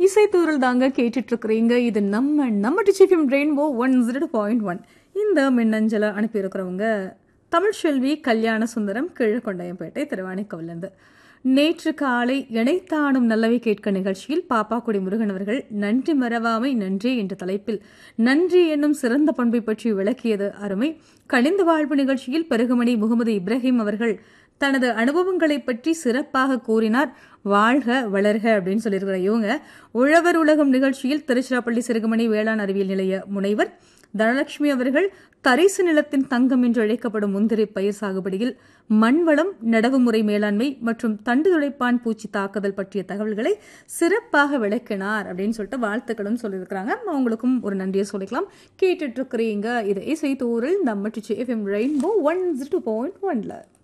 இசைத்தூரல் தாங்க கேட்டுட்டு இருக்கிறீங்க இது நம்ம நம்ம Trichy FM rainbow one zero point one இந்த மின்னஞ்சலை அனுப்பியிருக்கிறவங்க தமிழ்ச்செல்வி கல்யாண சுந்தரம் கீழக்கொண்டையம்பேட்டை திருவானைக்கோவிலிருந்து நேற்று காலை இணைத்தாடும் நல்லவை கேட்க நிகழ்ச்சியில் பாப்பாக்குடி முருகன் அவர்கள் நன்றி மறவாமை நன்றி என்ற தலைப்பில் நன்றி என்னும் சிறந்த பண்பை பற்றி விளக்கியது அருமை கணிந்த வாழ்வு நிகழ்ச்சியில் பெருகுமணி முகமது இப்ராஹிம் அவர்கள் தனது அனுபவங்களை பற்றி சிறப்பாக கூறினார் வாழ்க வளர்க அப்படின்னு சொல்லியிருக்கிற இவங்க உழவர் உலகம் நிகழ்ச்சியில் திருச்சிராப்பள்ளி சிறுகுமணி வேளாண் அறிவியல் நிலைய முனைவர் தனலட்சுமி அவர்கள் தரிசு நிலத்தின் தங்கம் என்று அழைக்கப்படும் முந்திரி பயிர் சாகுபடியில் மண்வளம் நடவு முறை மேலாண்மை மற்றும் தண்டு துளைப்பான் பூச்சி தாக்குதல் பற்றிய தகவல்களை சிறப்பாக விளக்கினார் அப்படின்னு சொல்லிட்டு வாழ்த்துக்களும் சொல்லியிருக்கிறாங்க அவங்களுக்கும் ஒரு நன்றியை சொல்லிக்கலாம் கேட்டுட்டு இருக்கிறீங்க இது இசை தூரில் நம்ம Trichy FM rainbow one two point ஒன்ல